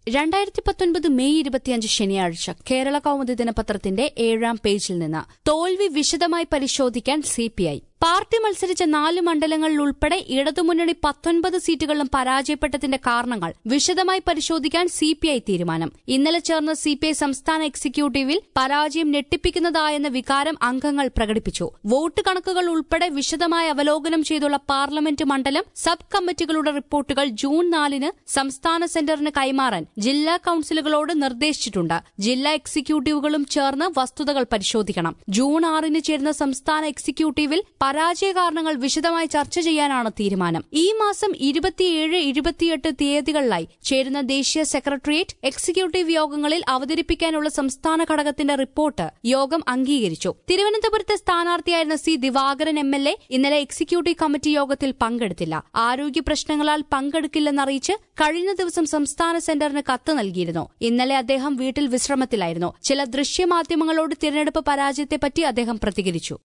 രണ്ടായിരത്തി പത്തൊൻപത് മെയ് ഇരുപത്തിയഞ്ച് ശനിയാഴ്ച കേരള കൗമുദി ദിനപത്രത്തിന്റെ ഏഴാം പേജിൽ നിന്ന് തോൽവി വിശദമായി പരിശോധിക്കാൻ സിപിഐ പാർട്ടി മത്സരിച്ച നാല് മണ്ഡലങ്ങളിൽ ഉൾപ്പെടെ ഇടതുമുന്നണി പത്തൊൻപത് സീറ്റുകളിലും പരാജയപ്പെട്ടതിന്റെ കാരണങ്ങൾ വിശദമായി പരിശോധിക്കാൻ സിപിഐ തീരുമാനം ഇന്നലെ ചേർന്ന സിപിഐ സംസ്ഥാന എക്സിക്യൂട്ടീവിൽ പരാജയം ഞെട്ടിപ്പിക്കുന്നതായെന്ന വികാരം അംഗങ്ങൾ പ്രകടിപ്പിച്ചു വോട്ട് കണക്കുകൾ ഉൾപ്പെടെ വിശദമായി അവലോകനം ചെയ്തുള്ള പാർലമെന്റ് മണ്ഡലം സബ് കമ്മിറ്റികളുടെ റിപ്പോർട്ടുകൾ ജൂൺ നാലിന് സംസ്ഥാന സെന്ററിന് കൈമാറാൻ ജില്ലാ കൌൺസിലുകളോട് നിർദ്ദേശിച്ചിട്ടുണ്ട് ജില്ലാ എക്സിക്യൂട്ടീവുകളും ചേർന്ന് വസ്തുതകൾ പരിശോധിക്കണം ജൂൺ ആറിന് ചേരുന്ന സംസ്ഥാന എക്സിക്യൂട്ടീവിൽ പരാജയ കാരണങ്ങൾ വിശദമായി ചർച്ച ചെയ്യാനാണ് തീരുമാനം ഈ മാസം ഇരുപത്തിയേഴ് ഇരുപത്തിയെട്ട് തീയതികളിലായി ചേരുന്ന ദേശീയ സെക്രട്ടേറിയറ്റ് എക്സിക്യൂട്ടീവ് യോഗങ്ങളിൽ അവതരിപ്പിക്കാനുള്ള സംസ്ഥാന ഘടകത്തിന്റെ റിപ്പോർട്ട് യോഗം അംഗീകരിച്ചു തിരുവനന്തപുരത്തെ സ്ഥാനാർത്ഥിയായിരുന്ന C Divakaran M L A ഇന്നലെ എക്സിക്യൂട്ടീവ് കമ്മിറ്റി യോഗത്തിൽ പങ്കെടുത്തില്ല ആരോഗ്യ പ്രശ്നങ്ങളാൽ പങ്കെടുക്കില്ലെന്നറിയിച്ച് കഴിഞ്ഞ ദിവസം സംസ്ഥാന സെന്ററിന് കത്ത് നൽകിയിരുന്നു ഇന്നലെ അദ്ദേഹം വീട്ടിൽ വിശ്രമത്തിലായിരുന്നു ചില ദൃശ്യമാധ്യമങ്ങളോട് തിരഞ്ഞെടുപ്പ് പരാജയത്തെപ്പറ്റി അദ്ദേഹം പ്രതികരിച്ചു